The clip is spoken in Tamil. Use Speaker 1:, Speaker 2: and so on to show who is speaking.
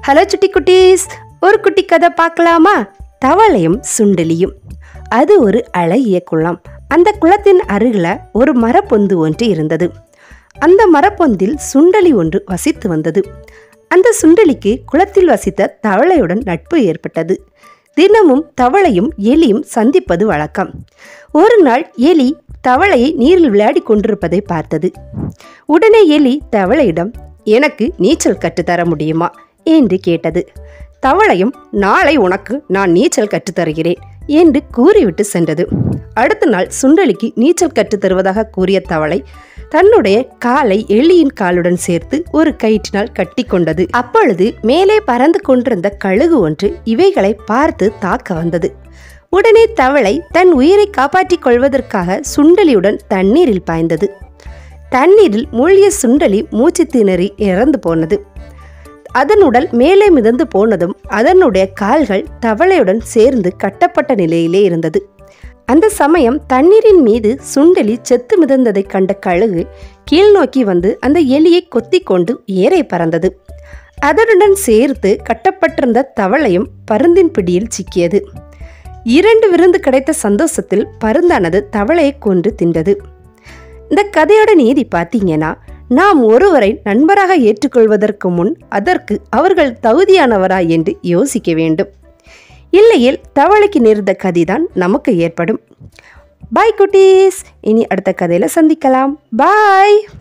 Speaker 1: ஹலோ சுட்டி குட்டீஸ் ஒரு குட்டி கதை பார்க்கலாமா தவளையும் சுண்டலியும் அது ஒரு அழகிய குளம் அந்த குளத்தின் அருகில் ஒரு மரப்பொந்து ஒன்று இருந்தது அந்த மரப்பொந்தில் சுண்டலி ஒன்று வசித்து வந்தது அந்த சுண்டலிக்கு குளத்தில் வசித்த தவளையுடன் நட்பு ஏற்பட்டது தினமும் தவளையும் எலியும் சந்திப்பது வழக்கம் ஒரு நாள் எலி தவளையை நீரில் விளையாடி கொண்டிருப்பதை பார்த்தது உடனே எலி தவளையிடம் எனக்கு நீச்சல் கற்றுத்தர முடியுமா என்று கேட்டது தவளையும் நாளை உனக்கு நான் நீச்சல் கற்றுத்தருகிறேன் என்று கூறிவிட்டு சென்றது அடுத்த நாள் சுண்டலிக்கு நீச்சல் கற்றுத் தருவதாக கூறிய தவளை தன்னுடைய காலை எலியின் காலுடன் சேர்த்து ஒரு கயிற்றினால் கட்டி கொண்டது அப்பொழுது மேலே பறந்து கொண்டிருந்த கழுகு ஒன்று இவைகளை பார்த்து தாக்க வந்தது உடனே தவளை தன் உயிரை காப்பாற்றிக் கொள்வதற்காக சுண்டலியுடன் தண்ணீரில் பாய்ந்தது தண்ணீரில் மூழ்கிய சுண்டலி மூச்சு திணறி இறந்து போனது அதன் உடல் மேலே மிதந்து போனதும் அதனுடைய கால்கள் தவளையுடன் சேர்ந்து கட்டப்பட்ட நிலையிலே இருந்தது அந்த சமயம் தண்ணீரின் மீது சுண்டலி செத்து மிதந்ததை கண்ட கழுகு கீழ் நோக்கி வந்து அந்த எலியை கொத்தி கொண்டு ஏறை பறந்தது அதனுடன் சேர்த்து கட்டப்பட்டிருந்த தவளையும் பருந்தின் பிடியில் சிக்கியது இரண்டு விருந்து கிடைத்த சந்தோஷத்தில் பருந்தானது தவளையை கொன்று தின்றது இந்த கதையோட நீதி பார்த்தீங்கன்னா நாம் ஒருவரை நண்பராக ஏற்றுக்கொள்வதற்கு முன் அதற்கு அவர்கள் தகுதியானவரா என்று யோசிக்க வேண்டும் இல்லையில் தவளைக்கு நேர்ந்த கதிதான் நமக்கு ஏற்படும் பாய் குட்டீஸ் இனி அடுத்த கதையில் சந்திக்கலாம் பாய்